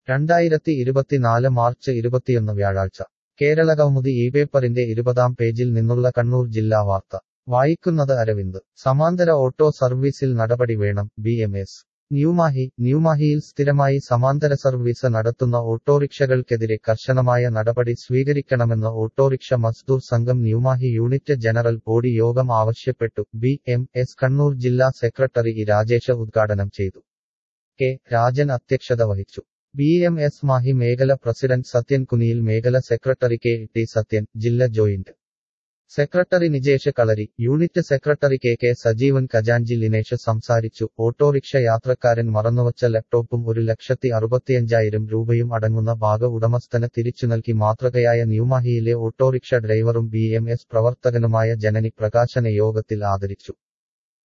രണ്ടായിരത്തി ഇരുപത്തിനാല് മാർച്ച് ഇരുപത്തിയൊന്ന് വ്യാഴാഴ്ച കേരളകൗമുദി ഈ പേപ്പറിന്റെ ഇരുപതാം പേജിൽ നിന്നുള്ള കണ്ണൂർ ജില്ലാ വാർത്ത വായിക്കുന്നത് അരവിന്ദ് സമാന്തര ഓട്ടോ സർവീസിൽ നടപടി വേണം ബി എം എസ് ന്യൂമാഹി ന്യൂമാഹിയിൽ സ്ഥിരമായി സമാന്തര സർവീസ് നടത്തുന്ന ഓട്ടോറിക്ഷകൾക്കെതിരെ കർശനമായ നടപടി സ്വീകരിക്കണമെന്ന് ഓട്ടോറിക്ഷ മസ്ദൂർ സംഘം ന്യൂമാഹി യൂണിറ്റ് ജനറൽ ബോഡി യോഗം ആവശ്യപ്പെട്ടു ബി എം എസ് കണ്ണൂർ ജില്ലാ സെക്രട്ടറി ഇ രാജേഷ് ഉദ്ഘാടനം ചെയ്തു കെ രാജൻ അധ്യക്ഷത വഹിച്ചു ബി എം എസ് മാഹി മേഖല പ്രസിഡന്റ് സത്യൻ കുനിയിൽ മേഖല സെക്രട്ടറി കെ ടി സത്യൻ ജില്ല joint secretary Nijesh Kalari unit secretary K K Sajeevan ഖജാൻജി ലിനേഷ് സംസാരിച്ചു ഓട്ടോറിക്ഷ യാത്രക്കാരൻ മറന്നുവച്ച ലാപ്ടോപ്പും ഒരു ലക്ഷത്തി അറുപത്തിയഞ്ചായിരം രൂപയും അടങ്ങുന്ന ഭാഗ ഉടമസ്ഥന് തിരിച്ചു നൽകി മാതൃകയായ ന്യൂമാഹിയിലെ ഓട്ടോറിക്ഷ ഡ്രൈവറും ബി എം എസ് പ്രവർത്തകനുമായ ജനനി പ്രകാശനെ യോഗത്തിൽ ആദരിച്ചു